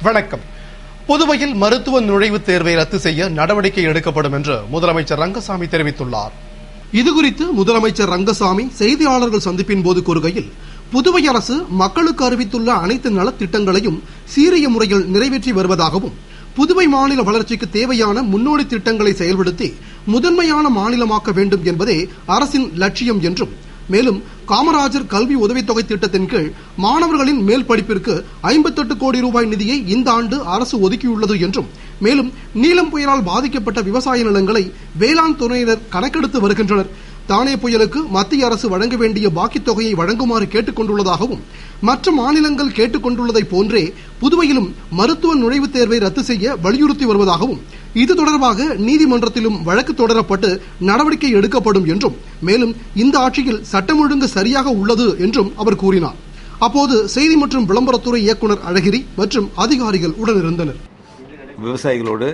வணக்கம் புதுவையில் மருத்துவ நுழைவுத் தேர்வை ரத்து செய்ய நடவடிக்கை எடுக்கப்படும் என்று முதலமைச்சர் ரங்கசாமி தெரிவித்துள்ளார் இதுகுறித்து முதலமைச்சர் ரங்கசாமி செய்தியாளர்கள் சந்திப்பின் போது கூறுகையில் புதுவை அரசு மக்களுக்கு அறிவித்துள்ள அனைத்து நலத்திட்டங்களையும் சீரிய முறையில் நிறைவேற்றி வருவதாகவும் புதுவை மாநில வளர்ச்சிக்கு தேவையான முன்னோடி திட்டங்களை செயல்படுத்தி முதன்மையான மாநிலமாக்க வேண்டும் என்பதே அரசின் லட்சியம் என்றும் மேலும் காமராஜர் கல்வி உதவித்தொகை திட்டத்தின் கீழ் மாணவர்களின் மேல் படிப்பிற்கு ஐம்பத்தெட்டு கோடி ரூபாய் நிதியை இந்த ஆண்டு அரசு ஒதுக்கியுள்ளது என்றும் மேலும் நீலம் புயலால் பாதிக்கப்பட்ட விவசாய நிலங்களை வேளாண் துறையினர் கணக்கெடுத்து வருகின்றனர் தானே புயலுக்கு மத்திய அரசு வழங்க வேண்டிய பாக்கித் தொகையை வழங்குமாறு கேட்டுக் கொண்டுள்ளதாகவும் மற்ற மாநிலங்கள் கேட்டுக் கொண்டுள்ளதை போன்றே புதுவையிலும் மருத்துவ நுழைவுத் தேர்வை ரத்து செய்ய வலியுறுத்தி வருவதாகவும் இது தொடர்பாக நீதிமன்றத்திலும் வழக்கு தொடரப்பட்டு நடவடிக்கை எடுக்கப்படும் என்றும் மேலும் இந்த ஆட்சியில் சட்டம் ஒழுங்கு சரியாக உள்ளது என்றும் அவர் கூறினார் அப்போது செய்தி மற்றும் விளம்பரத்துறை இயக்குனர் அழகிரி மற்றும் அதிகாரிகள் உடனிருந்தனர் விவசாயிகளோடு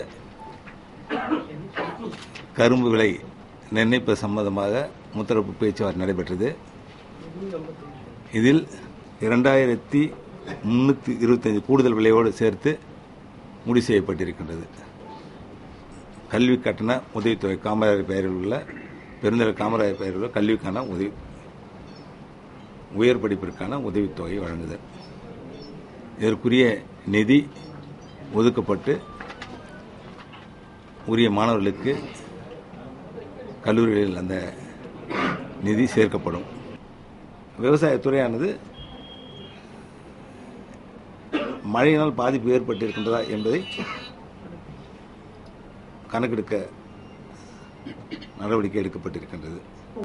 கரும்பு விலை நிர்ணயிப்பது சம்பந்தமாக முத்தரப்பு பேச்சுவார்த்தை நடைபெற்றது இதில் இரண்டாயிரத்தி முன்னூற்றி இருபத்தஞ்சு கூடுதல் விலையோடு சேர்த்து முடிவு செய்யப்பட்டிருக்கின்றது கல்வி கட்டண உதவித்தொகை காமராஜர் பெயரில் உள்ள பெருந்தலைவர் காமராஜர் பெயரில் உள்ள கல்விக்கான உதவி உயர் படிப்பிற்கான உதவித்தொகை வழங்குதல் இதற்குரிய நிதி ஒதுக்கப்பட்டு உரிய மாணவர்களுக்கு கல்லூரிகளில் அந்த நிதி சேர்க்கப்படும் விவசாயத்துறையானது மழையினால் பாதிப்பு ஏற்பட்டிருக்கின்றதா என்பதை கணக்கெடுக்க நடவடிக்கை எடுக்கப்பட்டிருக்கின்றது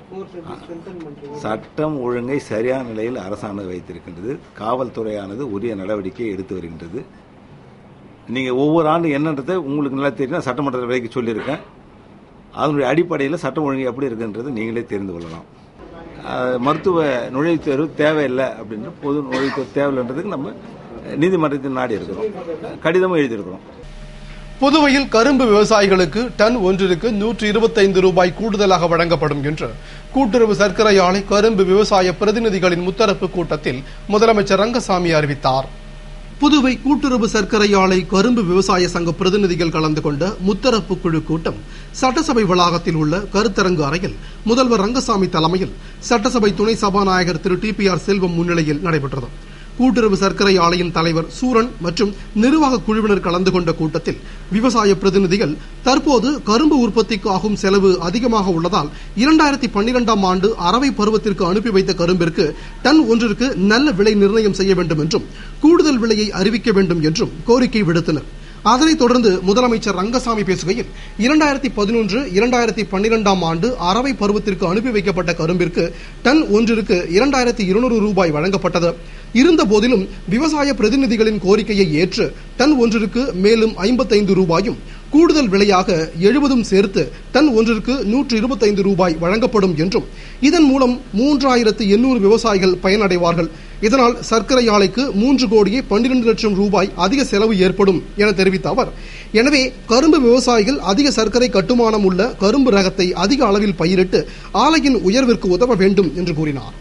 சட்டம் ஒழுங்கை சரியான நிலையில் அரசானது வைத்திருக்கின்றது காவல்துறையானது உரிய நடவடிக்கை எடுத்து வருகின்றது நீங்க ஒவ்வொரு ஆண்டு என்னன்றதை உங்களுக்கு நல்லா தெரியும் சட்டமன்ற வரைக்கும் சொல்லியிருக்கேன் அதனுடைய அடிப்படையில் சட்டம் ஒழுங்கு எப்படி இருக்குன்றது நீங்களே தெரிந்து கொள்ளலாம் அஹ், மருத்துவ நுழைவுத் தேர்வு தேவையில்லை அப்படின்ற பொது நுழைவுத் தேர்வு தேவையில்லைன்றதுக்கு நம்ம நீதிமன்றத்தில் நாடி இருக்கிறோம் கடிதமும் எழுதியிருக்கிறோம் புதுவையில் கரும்பு விவசாயிகளுக்கு டன் ஒன்றிற்கு நூற்று இருபத்தைந்து ரூபாய் கூடுதலாக வழங்கப்படும் என்று கூட்டுறவு சர்க்கரை ஆலை கரும்பு விவசாய பிரதிநிதிகளின் முத்தரப்பு கூட்டத்தில் முதலமைச்சர் ரங்கசாமி அறிவித்தார் புதுவை கூட்டுறவு சர்க்கரை ஆலை கரும்பு விவசாய சங்க பிரதிநிதிகள் கலந்து கொண்ட முத்தரப்பு குழு கூட்டம் சட்டசபை வளாகத்தில் உள்ள கருத்தரங்கு அறையில் முதல்வர் ரங்கசாமி தலைமையில் சட்டசபை துணை சபாநாயகர் திரு டி பி ஆர் செல்வம் முன்னிலையில் நடைபெற்றது கூட்டுறவு சர்க்கரை ஆலையின் தலைவர் சூரன் மற்றும் நிர்வாக குழுவினர் கலந்து கொண்ட கூட்டத்தில் விவசாய பிரதிநிதிகள் தற்போது கரும்பு உற்பத்திக்கு ஆகும் செலவு அதிகமாக உள்ளதால் இரண்டாயிரத்தி பன்னிரெண்டாம் ஆண்டு அரவை பருவத்திற்கு அனுப்பி வைத்த கரும்பிற்கு டன் ஒன்றிற்கு நல்ல விலை நிர்ணயம் செய்ய வேண்டும் என்றும் கூடுதல் விலையை அறிவிக்க வேண்டும் என்றும் கோரிக்கை விடுத்தனர் அதனைத் தொடர்ந்து முதலமைச்சர் ரங்கசாமி பேசுகையில் இரண்டாயிரத்தி பதினொன்று இரண்டாயிரத்தி பன்னிரெண்டாம் ஆண்டு அரவை பருவத்திற்கு அனுப்பி வைக்கப்பட்ட கரும்பிற்கு டன் ஒன்றிற்கு இரண்டாயிரத்தி இருநூறு ரூபாய் வழங்கப்பட்டது இருந்த போதிலும் விவசாய பிரதிநிதிகளின் கோரிக்கையை ஏற்று டன் ஒன்றிற்கு மேலும் ஐம்பத்தைந்து ரூபாயும் கூடுதல் விலையாக எழுபதும் சேர்த்து டன் ஒன்றிற்கு நூற்று இருபத்தைந்து ரூபாய் வழங்கப்படும் என்றும் இதன் மூலம் மூன்றாயிரத்து எண்ணூறு விவசாயிகள் பயனடைவார்கள் இதனால் சர்க்கரை ஆலைக்கு மூன்று கோடியே பன்னிரண்டு லட்சம் ரூபாய் அதிக செலவு ஏற்படும் என தெரிவித்த அவர் எனவே கரும்பு விவசாயிகள் அதிக சர்க்கரை கட்டுமானம் உள்ள கரும்பு ரகத்தை அதிக அளவில் பயிரிட்டு ஆலையின் உயர்விற்கு உதவ வேண்டும் என்று கூறினார்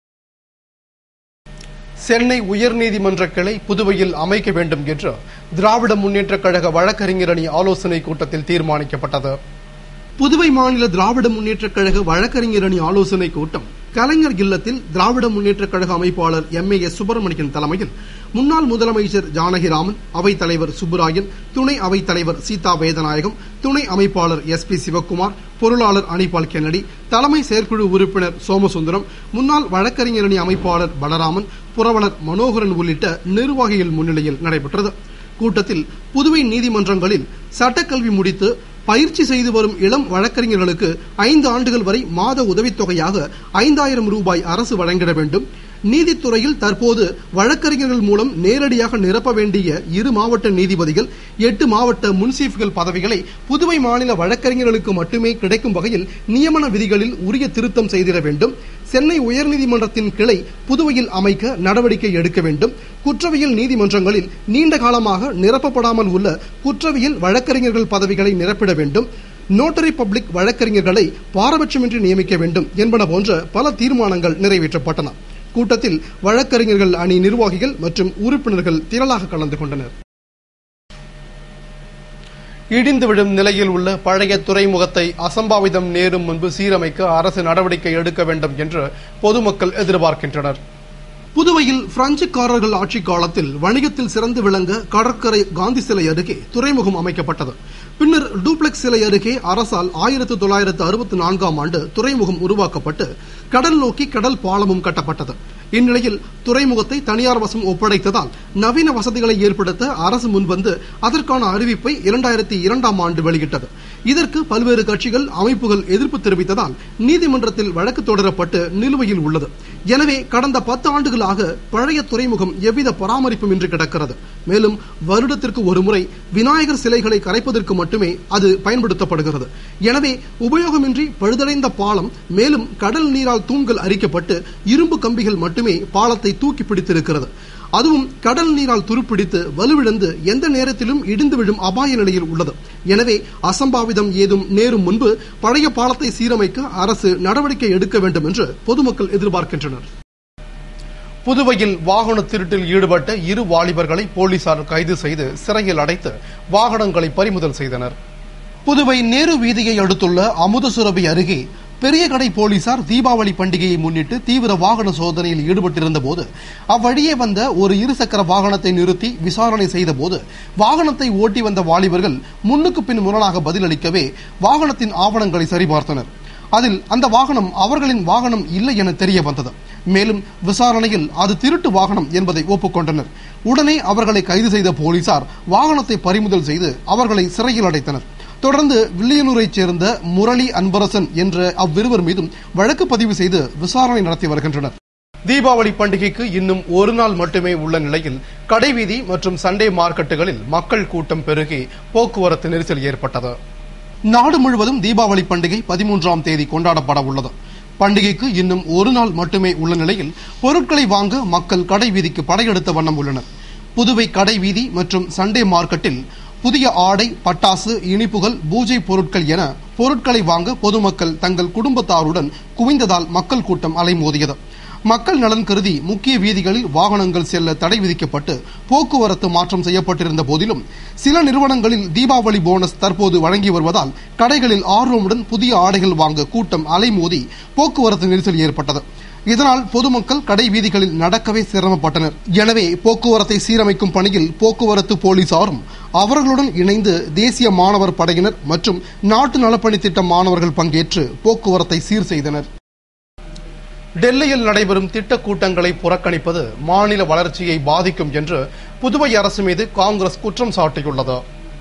சென்னை உயர்நீதிமன்ற கிளை புதுவையில் அமைக்க வேண்டும் என்று திராவிட முன்னேற்றக் கழக வழக்கறிஞர் அணி ஆலோசனை கூட்டத்தில் தீர்மானிக்கப்பட்டது புதுவை மாநில திராவிட முன்னேற்றக் கழக வழக்கறிஞர் அணி ஆலோசனை கூட்டம் கலைஞர் இல்லத்தில் திராவிட முன்னேற்றக் கழக அமைப்பாளர் எம் ஏ எஸ் சுப்பிரமணியன் தலைமையில் முன்னாள் முதலமைச்சர் ஜானகிராமன் அவைத் தலைவர் சுப்புராயன் துணை அவைத் தலைவர் சீதா வேதநாயகம் துணை அமைப்பாளர் எஸ் பி சிவக்குமார் பொருளாளர் அனிபால் கென்னடி தலைமை செயற்குழு உறுப்பினர் சோமசுந்தரம் முன்னாள் வழக்கறிஞர் அணி அமைப்பாளர் பலராமன் புரவலர் மனோகரன் உள்ளிட்ட நிர்வாகிகள் முன்னிலையில் நடைபெற்றது கூட்டத்தில் புதுவை நீதிமன்றங்களில் சட்டக்கல்வி முடித்து பயிற்சி செய்து வரும் இளம் வழக்கறிஞர்களுக்கு ஐந்து ஆண்டுகள் வரை மாத உதவித்தொகையாக ஐந்தாயிரம் ரூபாய் அரசு வழங்கிட வேண்டும் நீதித்துறையில் தற்போது வழக்கறிஞர்கள் மூலம் நேரடியாக நிரப்ப வேண்டிய இரு மாவட்ட நீதிபதிகள் எட்டு மாவட்ட முன்சீஃப்கள் பதவிகளை புதுவை மாநில வழக்கறிஞர்களுக்கு மட்டுமே கிடைக்கும் வகையில் நியமன விதிகளில் உரிய திருத்தம் செய்திட வேண்டும் சென்னை உயர்நீதிமன்றத்தின் கிளை புதுவையில் அமைக்க நடவடிக்கை எடுக்க வேண்டும் குற்றவியல் நீதிமன்றங்களில் நீண்ட காலமாக நிரப்பப்படாமல் உள்ள குற்றவியல் வழக்கறிஞர்கள் பதவிகளை நிரப்பிட வேண்டும் நோட்டரி பப்ளிக் வழக்கறிஞர்களை பாரபட்சமின்றி நியமிக்க வேண்டும் என்பன போன்ற பல தீர்மானங்கள் நிறைவேற்றப்பட்டன கூட்டத்தில் வழக்கறிஞர்கள் அணி நிர்வாகிகள் மற்றும் உறுப்பினர்கள் திரளாக கலந்து கொண்டனர் இடிந்து விழும் நிலையில் உள்ள பழைய துறைமுகத்தை அசம்பாவிதம் நேரும் முன்பு சீரமைக்க அரசு நடவடிக்கை எடுக்க வேண்டும் என்று பொதுமக்கள் எதிர்பார்க்கின்றனர் புதுவையில் பிரெஞ்சுக்காரர்கள் ஆட்சி காலத்தில் வணிகத்தில் சிறந்து விளங்க கடற்கரை காந்தி சிலை அருகே துறைமுகம் அமைக்கப்பட்டது பின்னர் டூப்ளெக்ஸ் சிலை அருகே அரசால் ஆயிரத்து தொள்ளாயிரத்து அறுபத்தி நான்காம் ஆண்டு துறைமுகம் உருவாக்கப்பட்டு கடல் நோக்கி கடல் பாலமும் கட்டப்பட்டது இந்நிலையில் துறைமுகத்தை தனியார் வசம் ஒப்படைத்ததால் நவீன வசதிகளை ஏற்படுத்த அரசு முன்வந்து அதற்கான அறிவிப்பை இரண்டாயிரத்தி இரண்டாம் ஆண்டு வெளியிட்டது இதற்கு பல்வேறு கட்சிகள் அமைப்புகள் எதிர்ப்பு தெரிவித்ததால் நீதிமன்றத்தில் வழக்கு தொடரப்பட்டு நிலுவையில் உள்ளது எனவே கடந்த பத்து ஆண்டுகளாக பழைய துறைமுகம் எவ்வித பராமரிப்பும் இன்றி கிடக்கிறது மேலும் வருடத்திற்கு ஒருமுறை விநாயகர் சிலைகளை கரைப்பதற்கு மட்டுமே அது பயன்படுத்தப்படுகிறது எனவே உபயோகமின்றி பழுதடைந்த பாலம் மேலும் கடல் நீரால் தூண்கள் அரிக்கப்பட்டு இரும்பு கம்பிகள் மட்டுமே பாலத்தை தூக்கி பிடித்திருக்கிறது அதுவும் கடல் நீரால் துருப்பிடித்து வலுவிழந்து எந்த நேரத்திலும் இடிந்து விழும் அபாய நிலையில் உள்ளது எனவே அசம்பாவிதம் ஏதும் நேரும் முன்பு பழைய பாலத்தை சீரமைக்க அரசு நடவடிக்கை எடுக்க வேண்டும் என்று பொதுமக்கள் எதிர்பார்க்கின்றனர் புதுவையில் வாகன திருட்டில் ஈடுபட்ட இரு வாலிபர்களை போலீசார் கைது செய்து சிறையில் அடைத்து வாகனங்களை பறிமுதல் செய்தனர் புதுவை நேரு வீதியை அடுத்துள்ள அமுதசுரபி அருகே பெரிய கடை போலீசார் தீபாவளி பண்டிகையை முன்னிட்டு தீவிர வாகன சோதனையில் ஈடுபட்டிருந்த போது அவ்வழியே வந்த ஒரு இருசக்கர வாகனத்தை நிறுத்தி விசாரணை செய்த போது வாகனத்தை ஓட்டி வந்த வாலிபர்கள் முன்னுக்கு பின் முரணாக பதிலளிக்கவே வாகனத்தின் ஆவணங்களை சரிபார்த்தனர் அதில் அந்த வாகனம் அவர்களின் வாகனம் இல்லை என தெரிய வந்தது மேலும் விசாரணையில் அது திருட்டு வாகனம் என்பதை ஒப்புக்கொண்டனர் உடனே அவர்களை கைது செய்த போலீசார் வாகனத்தை பறிமுதல் செய்து அவர்களை சிறையில் அடைத்தனர் தொடர்ந்து வில்லியனூரைச் சேர்ந்த முரளி அன்பரசன் என்ற அவ்விருவர் மீதும் வழக்கு பதிவு செய்து விசாரணை நடத்தி வருகின்றனர் தீபாவளி பண்டிகைக்கு இன்னும் ஒரு நாள் மட்டுமே உள்ள நிலையில் கடைவீதி மற்றும் சண்டே மார்க்கெட்டுகளில் மக்கள் கூட்டம் பெருகி போக்குவரத்து நெரிசல் ஏற்பட்டது நாடு முழுவதும் தீபாவளி பண்டிகை பதிமூன்றாம் தேதி கொண்டாடப்பட உள்ளது பண்டிகைக்கு இன்னும் ஒரு நாள் மட்டுமே உள்ள நிலையில் பொருட்களை வாங்க மக்கள் கடை வீதிக்கு படையெடுத்த வண்ணம் உள்ளனர் புதுவை கடை வீதி மற்றும் சண்டே மார்க்கெட்டில் புதிய ஆடை பட்டாசு இனிப்புகள் பூஜை பொருட்கள் என பொருட்களை வாங்க பொதுமக்கள் தங்கள் குடும்பத்தாருடன் குவிந்ததால் மக்கள் கூட்டம் அலைமோதியது மக்கள் நலன் கருதி முக்கிய வீதிகளில் வாகனங்கள் செல்ல தடை விதிக்கப்பட்டு போக்குவரத்து மாற்றம் செய்யப்பட்டிருந்த போதிலும் சில நிறுவனங்களில் தீபாவளி போனஸ் தற்போது வழங்கி வருவதால் கடைகளில் ஆர்வமுடன் புதிய ஆடைகள் வாங்க கூட்டம் அலைமோதி போக்குவரத்து நெரிசல் ஏற்பட்டது இதனால் பொதுமக்கள் கடை வீதிகளில் நடக்கவே சிரமப்பட்டனர் எனவே போக்குவரத்தை சீரமைக்கும் பணியில் போக்குவரத்து போலீசாரும் அவர்களுடன் இணைந்து தேசிய மாணவர் படையினர் மற்றும் நாட்டு நலப்பணி திட்ட மாணவர்கள் பங்கேற்று போக்குவரத்தை சீர் செய்தனர் டெல்லியில் நடைபெறும் திட்ட கூட்டங்களை புறக்கணிப்பது மாநில வளர்ச்சியை பாதிக்கும் என்று புதுவை அரசு மீது காங்கிரஸ் குற்றம் சாட்டியுள்ளது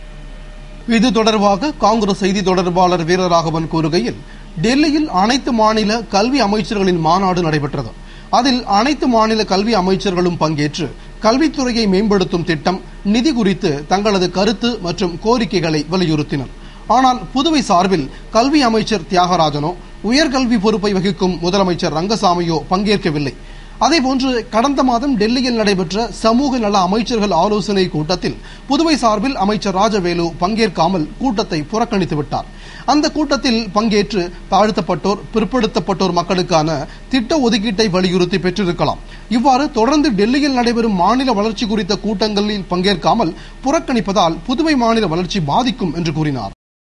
இது தொடர்பாக காங்கிரஸ் செய்தி தொடர்பாளர் வீரராகவன் கூறுகையில் டெல்லியில் அனைத்து மாநில கல்வி அமைச்சர்களின் மாநாடு நடைபெற்றது அதில் அனைத்து மாநில கல்வி அமைச்சர்களும் பங்கேற்று கல்வித்துறையை மேம்படுத்தும் திட்டம் நிதி குறித்து தங்களது கருத்து மற்றும் கோரிக்கைகளை வலியுறுத்தினர் ஆனால் புதுவை சார்பில் கல்வி அமைச்சர் தியாகராஜனோ உயர்கல்வி பொறுப்பை வகிக்கும் முதலமைச்சர் ரங்கசாமியோ பங்கேற்கவில்லை அதேபோன்று கடந்த மாதம் டெல்லியில் நடைபெற்ற சமூக நல அமைச்சர்கள் ஆலோசனை கூட்டத்தில் புதுவை சார்பில் அமைச்சர் ராஜவேலு பங்கேற்காமல் கூட்டத்தை புறக்கணித்து விட்டார் அந்த கூட்டத்தில் பங்கேற்று தாழ்த்தப்பட்டோர் பிற்படுத்தப்பட்டோர் மக்களுக்கான திட்ட ஒதுக்கீட்டை வலியுறுத்தி பெற்றிருக்கலாம் இவ்வாறு தொடர்ந்து டெல்லியில் நடைபெறும் மாநில வளர்ச்சி குறித்த கூட்டங்களில் பங்கேற்காமல் புறக்கணிப்பதால் புதுவை மாநில வளர்ச்சி பாதிக்கும் என்று கூறினார்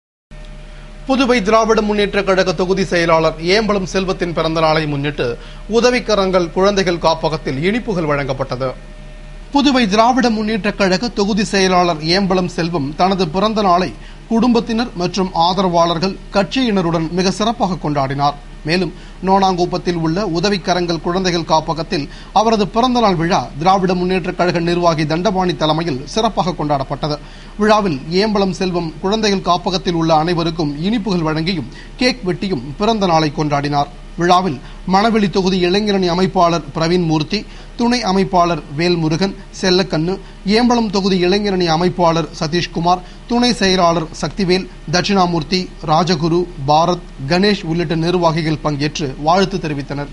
புதுவை திராவிட முன்னேற்ற கழக தொகுதி செயலாளர் ஏம்பலம் செல்வத்தின் பிறந்த நாளை முன்னிட்டு உதவிக்கரங்கள் குழந்தைகள் காப்பகத்தில் இனிப்புகள் வழங்கப்பட்டது புதுவை திராவிட முன்னேற்ற கழக தொகுதி செயலாளர் ஏம்பலம் செல்வம் தனது பிறந்த நாளை குடும்பத்தினர் மற்றும் ஆதரவாளர்கள் கட்சியினருடன் மிக சிறப்பாக கொண்டாடினார் மேலும் நோனாங்குப்பத்தில் உள்ள உதவிக்கரங்கள் குழந்தைகள் காப்பகத்தில் அவரது பிறந்தநாள் விழா திராவிட முன்னேற்ற கழக நிர்வாகி தண்டபாணி தலைமையில் சிறப்பாக கொண்டாடப்பட்டது விழாவில் ஏம்பலம் செல்வம் குழந்தைகள் காப்பகத்தில் உள்ள அனைவருக்கும் இனிப்புகள் வழங்கியும் கேக் வெட்டியும் பிறந்த நாளை கொண்டாடினார் விழாவில் மணவெளி தொகுதி இளைஞரணி அமைப்பாளர் பிரவீன் மூர்த்தி துணை அமைப்பாளர் வேல்முருகன் செல்லக்கண்ணு ஏம்பலம் தொகுதி இளைஞரணி அமைப்பாளர் சதீஷ்குமார் துணை செயலாளர் சக்திவேல் தட்சிணாமூர்த்தி ராஜகுரு பாரத் கணேஷ் உள்ளிட்ட நிர்வாகிகள் பங்கேற்று வாழ்த்து தெரிவித்தனர்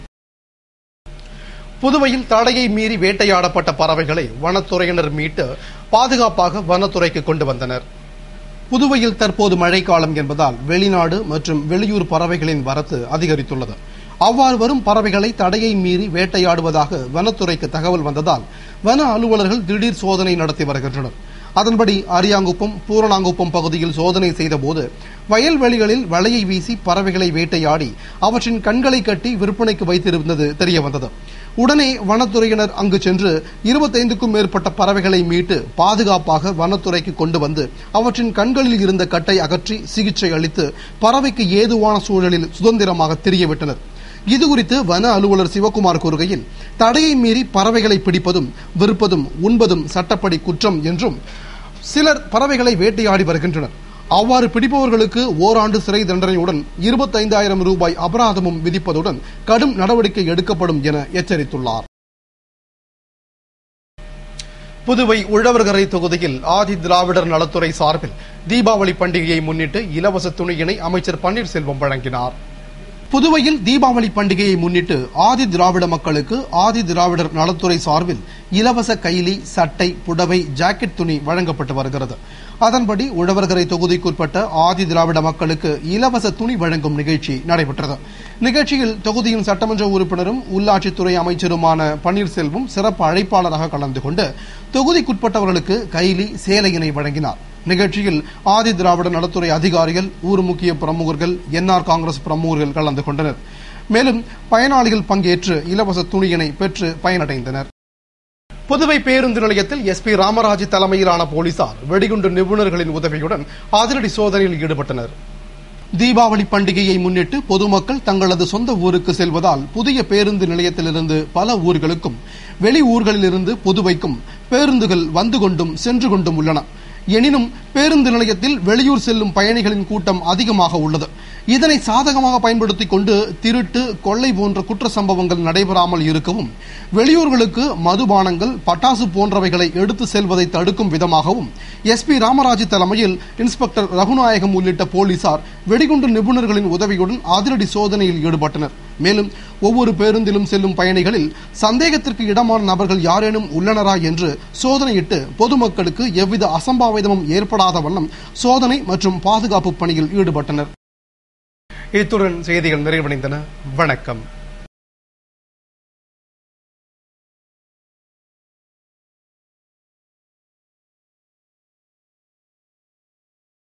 புதுவையில் தடையை மீறி வேட்டையாடப்பட்ட பறவைகளை வனத்துறையினர் மீட்டு பாதுகாப்பாக வனத்துறைக்கு கொண்டு வந்தனர் புதுவையில் தற்போது மழைக்காலம் என்பதால் வெளிநாடு மற்றும் வெளியூர் பறவைகளின் வரத்து அதிகரித்துள்ளது அவ்வாறு வரும் பறவைகளை தடையை மீறி வேட்டையாடுவதாக வனத்துறைக்கு தகவல் வந்ததால் வன அலுவலர்கள் திடீர் சோதனை நடத்தி வருகின்றனர் அதன்படி அரியாங்குப்பம் பூரணாங்குப்பம் பகுதியில் சோதனை செய்தபோது வயல்வெளிகளில் வலையை வீசி பறவைகளை வேட்டையாடி அவற்றின் கண்களை கட்டி விற்பனைக்கு வைத்திருந்தது தெரியவந்தது உடனே வனத்துறையினர் அங்கு சென்று இருபத்தைந்துக்கும் மேற்பட்ட பறவைகளை மீட்டு பாதுகாப்பாக வனத்துறைக்கு கொண்டு வந்து அவற்றின் கண்களில் இருந்த கட்டை அகற்றி சிகிச்சை அளித்து பறவைக்கு ஏதுவான சூழலில் சுதந்திரமாக திரியவிட்டனர் இதுகுறித்து வன அலுவலர் சிவகுமார் கூறுகையில் தடையை மீறி பறவைகளை பிடிப்பதும் விற்பதும் உண்பதும் சட்டப்படி குற்றம் என்றும் சிலர் பறவைகளை வேட்டையாடி வருகின்றனர் அவ்வாறு பிடிப்பவர்களுக்கு ஓராண்டு சிறை தண்டனையுடன் இருபத்தைந்தாயிரம் ரூபாய் அபராதமும் விதிப்பதுடன் கடும் நடவடிக்கை எடுக்கப்படும் என எச்சரித்துள்ளார் புதுவை உழவர்கரை தொகுதியில் ஆதி திராவிடர் நலத்துறை சார்பில் தீபாவளி பண்டிகையை முன்னிட்டு இலவச துணியினை அமைச்சர் பன்னீர்செல்வம் வழங்கினார் புதுவையில் தீபாவளி பண்டிகையை முன்னிட்டு ஆதி திராவிட மக்களுக்கு ஆதி திராவிடர் நலத்துறை சார்பில் இலவச கைலி சட்டை புடவை ஜாக்கெட் துணி வழங்கப்பட்டு வருகிறது அதன்படி உழவர்கரை தொகுதிக்குட்பட்ட ஆதி திராவிட மக்களுக்கு இலவச துணி வழங்கும் நிகழ்ச்சி நடைபெற்றது நிகழ்ச்சியில் தொகுதியின் சட்டமன்ற உறுப்பினரும் உள்ளாட்சித்துறை அமைச்சருமான பன்னீர்செல்வம் சிறப்பு அழைப்பாளராக கலந்து கொண்டு தொகுதிக்குட்பட்டவர்களுக்கு கைலி சேலையினை வழங்கினார் நிகழ்ச்சியில் ஆதி திராவிட நலத்துறை அதிகாரிகள் ஊர் முக்கிய பிரமுகர்கள் என்ஆர் காங்கிரஸ் பிரமுகர்கள் கலந்து கொண்டனர் மேலும் பயனாளிகள் பங்கேற்று இலவச துணியினை பெற்று பயனடைந்தனர் புதுவை பேருந்து நிலையத்தில் எஸ்பி ராமராஜ் தலைமையிலான போலீசார் வெடிகுண்டு நிபுணர்களின் உதவியுடன் அதிரடி சோதனையில் ஈடுபட்டனர் தீபாவளி பண்டிகையை முன்னிட்டு பொதுமக்கள் தங்களது சொந்த ஊருக்கு செல்வதால் புதிய பேருந்து நிலையத்திலிருந்து பல ஊர்களுக்கும் வெளி ஊர்களிலிருந்து புதுவைக்கும் பேருந்துகள் வந்து கொண்டும் சென்று கொண்டும் உள்ளன எனினும் பேருந்து நிலையத்தில் வெளியூர் செல்லும் பயணிகளின் கூட்டம் அதிகமாக உள்ளது இதனை சாதகமாக பயன்படுத்திக் கொண்டு திருட்டு கொள்ளை போன்ற குற்ற சம்பவங்கள் நடைபெறாமல் இருக்கவும் வெளியூர்களுக்கு மதுபானங்கள் பட்டாசு போன்றவைகளை எடுத்து செல்வதை தடுக்கும் விதமாகவும் எஸ்பி ராமராஜ் தலைமையில் இன்ஸ்பெக்டர் ரகுநாயகம் உள்ளிட்ட போலீசார் வெடிகுண்டு நிபுணர்களின் உதவியுடன் அதிரடி சோதனையில் ஈடுபட்டனர் மேலும் ஒவ்வொரு பேருந்திலும் செல்லும் பயணிகளில் சந்தேகத்திற்கு இடமான நபர்கள் யாரேனும் உள்ளனரா என்று சோதனையிட்டு பொதுமக்களுக்கு எவ்வித அசம்பாவிதமும் ஏற்படாத வண்ணம் சோதனை மற்றும் பாதுகாப்பு பணியில் ஈடுபட்டனர் இத்துடன் செய்திகள் நிறைவடைந்தன வணக்கம்